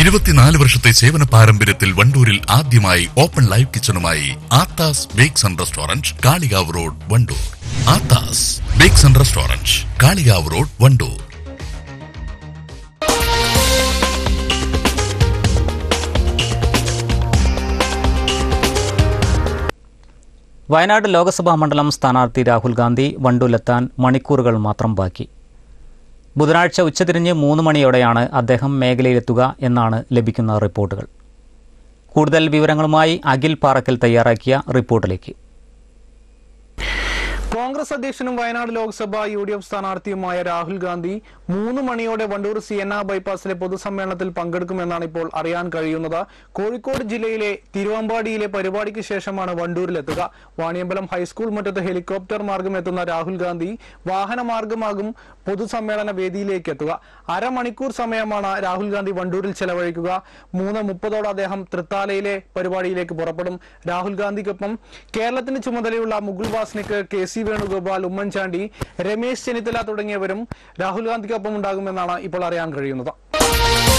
ഇരുപത്തിനാല് വർഷത്തെ സേവന പാരമ്പര്യത്തിൽ വണ്ടൂരിൽ ആദ്യമായി ഓപ്പൺ ലൈവ് കിച്ചണുമായി Aathas bakes and restaurant Kalikavu road Wandoor Aathas bakes and restaurant Kalikavu road Wandoor Wayanad Lok Sabha മണ്ഡലം സ്ഥാനാർത്ഥി രാഹുൽ ഗാന്ധി വണ്ടൂരിലെത്താൻ മണിക്കൂറുകൾ മാത്രം ബാക്കി ബുധനാഴ്ച ഉച്ചതിരിഞ്ഞ് മൂന്ന് മണിയോടെയാണ് അദ്ദേഹം മേഖലയിലെത്തുക എന്നാണ് ലഭിക്കുന്ന റിപ്പോർട്ടുകൾ കൂടുതൽ വിവരങ്ങളുമായി അഖിൽ പാറക്കൽ തയ്യാറാക്കിയ റിപ്പോർട്ടിലേക്ക് കോൺഗ്രസ് അധ്യക്ഷനും Wayanad Lok Sabha U D F സ്ഥാനാർത്ഥിയുമായ രാഹുൽ ഗാന്ധി മൂന്ന് മണിയോടെ വണ്ടൂർ സിയന്ന ബൈപ്പാസിലെ പൊതുസമ്മേളനത്തിൽ പങ്കെടുക്കുമെന്നാണ് ഇപ്പോൾ അറിയാൻ കഴിയുന്നത് കോഴിക്കോട് ജില്ലയിലെ തിരുവമ്പാടിയിലെ പരിപാടിക്ക് ശേഷമാണ് വണ്ടൂരിലെത്തുക വാണിയമ്പലം ഹൈസ്കൂൾ മുറ്റത്ത് ഹെലികോപ്റ്റർ മാർഗം എത്തുന്ന രാഹുൽ ഗാന്ധി വാഹന മാർഗമാകും പൊതുസമ്മേളന വേദിയിലേക്ക് എത്തുക അരമണിക്കൂർ സമയമാണ് രാഹുൽ ഗാന്ധി വണ്ടൂരിൽ ചെലവഴിക്കുക മൂന്ന് മുപ്പതോടെ അദ്ദേഹം തൃത്താലയിലെ പരിപാടിയിലേക്ക് പുറപ്പെടും രാഹുൽ ഗാന്ധിക്കൊപ്പം കേരളത്തിന് ചുമതലയുള്ള മുകുൾ വാസ്നിക്ക് കെ സി വേണുഗോപാൽ ഉമ്മൻചാണ്ടി രമേശ് ചെന്നിത്തല തുടങ്ങിയവരും രാഹുൽ ഗാന്ധിക്കൊപ്പം ഉണ്ടാകുമെന്നാണ് ഇപ്പോൾ അറിയാൻ കഴിയുന്നത്